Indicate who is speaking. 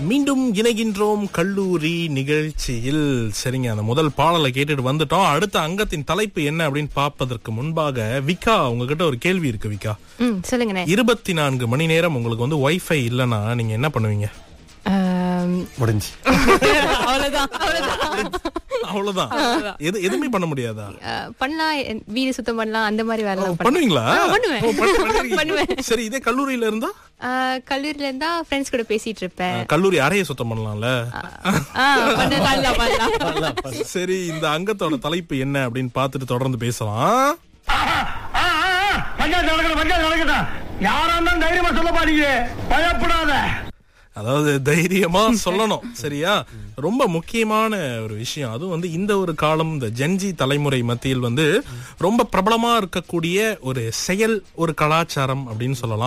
Speaker 1: மீண்டும் இணைகின்றோம் கல்லூரி நிகழ்ச்சியில் சரிங்க அந்த முதல் பாடலை கேட்டுட்டு வந்துட்டோம் அடுத்த அங்கத்தின் தலைப்பு என்ன அப்படின்னு பார்ப்பதற்கு முன்பாக விக்கா உங்ககிட்ட ஒரு கேள்வி இருக்கு விக்கா
Speaker 2: ம் சொல்லுங்கண்ணே
Speaker 1: இருபத்தி நான்கு மணி நேரம் உங்களுக்கு வந்து வைஃபை இல்லைன்னா நீங்க என்ன பண்ணுவீங்க
Speaker 2: ஆம்,
Speaker 3: முடிஞ்சு
Speaker 2: அவ்வளவுதான் அவ்வளவுதான்
Speaker 1: அவ்வளவுதான் எது எதுவுமே பண்ண முடியாதா
Speaker 2: அஹ், பண்ணலாம் என் வீடு சுத்தம் பண்ணலாம் அந்த மாதிரி வேலை
Speaker 1: ஓ, பண்ணுவீங்களா
Speaker 2: பண்ணுவேன்.
Speaker 1: ஓ, பண்ண- பண்ணிருக்கீங்க.
Speaker 2: பண்ணுவேன்.
Speaker 1: சரி இதே கல்லூரியில இருந்தா
Speaker 2: கல்லூரியில இருந்தா ஃப்ரெண்ட்ஸ் கூட பேசிட்டு இருப்பேன்
Speaker 1: கல்லூரி அறையை சுத்தம் பண்ணலாம்ல
Speaker 2: ஆ, பண்ணலாம், பண்ணலாம்.
Speaker 1: சரி இந்த அங்கத்தோட தலைப்பு என்ன அப்படின்னு பார்த்துட்டு தொடர்ந்து பேசலாம்
Speaker 4: பஞ்சாயத்து நடக்கணும் பஞ்சாயத்து நடக்கட்டும் யாரா இருந்தாலும் தைரியமா சொல்ல பாருங்க பயப்படாத
Speaker 1: அதாவது தைரியமா சொல்லணும் சரியா ரொம்ப முக்கியமான ஒரு விஷயம் அதுவும் வந்து இந்த ஒரு காலம் இந்த ஜென்ஜி தலைமுறை மத்தியில் வந்து ரொம்ப பிரபலமா இருக்கக்கூடிய ஒரு செயல் ஒரு கலாச்சாரம் அப்படின்னு சொல்லலாம்